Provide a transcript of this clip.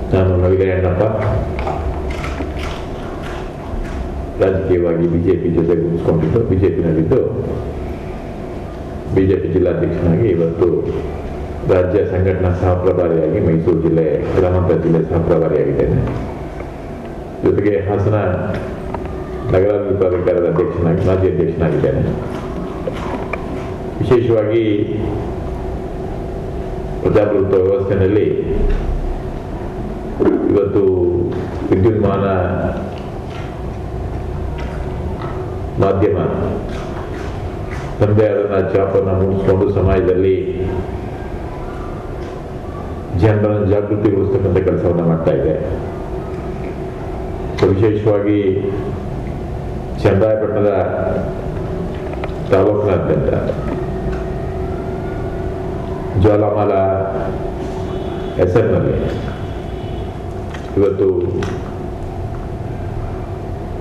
ನಾನು ನವಿಲಯ್ಯಣ್ಣಪ್ಪ ರಾಜಕೀಯವಾಗಿ ಬಿಜೆಪಿ ಜೊತೆ ಗುರುತಿಸ್ಕೊಂಡಿದ್ದು ಬಿಜೆಪಿನಲ್ಲಿದ್ದು ಬಿಜೆಪಿ ಜಿಲ್ಲಾಧ್ಯಕ್ಷನಾಗಿ ಇವತ್ತು ರಾಜ್ಯ ಸಂಘಟನಾ ಸಹ ಪ್ರಭಾರಿಯಾಗಿ ಮೈಸೂರು ಜಿಲ್ಲೆ ಗ್ರಾಮಾಂತರ ಜಿಲ್ಲೆ ಸಹ ಪ್ರಭಾರಿಯಾಗಿದ್ದೇನೆ ಜೊತೆಗೆ ಹಾಸನ ನಗರಾಭಿವೃದ್ಧಿ ಪ್ರಾಧಿಕಾರದ ಅಧ್ಯಕ್ಷನಾಗಿ ಮಾಜಿ ಅಧ್ಯಕ್ಷನಾಗಿದ್ದೇನೆ ವಿಶೇಷವಾಗಿ ಪ್ರಜಾಪ್ರಭುತ್ವ ವ್ಯವಸ್ಥೆಯಲ್ಲಿ ಇವತ್ತು ವಿದ್ಯುನ್ಮಾನ ಮಾಧ್ಯಮ ತಂದೆ ಅದನ್ನ ಚಾಪನ್ನು ಮೂಡಿಸ್ಕೊಂಡು ಸಮಾಜದಲ್ಲಿ ಜನರನ್ನು ಜಾಗೃತಿಗೊಳಿಸ್ತಕ್ಕಂಥ ಕೆಲಸವನ್ನು ಮಾಡ್ತಾ ಇದೆ ಸೊ ವಿಶೇಷವಾಗಿ ಚನ್ನರಾಯಪಟ್ಟಣದ ತಾಲೂಕಿನಾದ್ಯಂತ ಜ್ವಾಲಾಮಾಲ ಹೆಸರಿನಲ್ಲಿ ಇವತ್ತು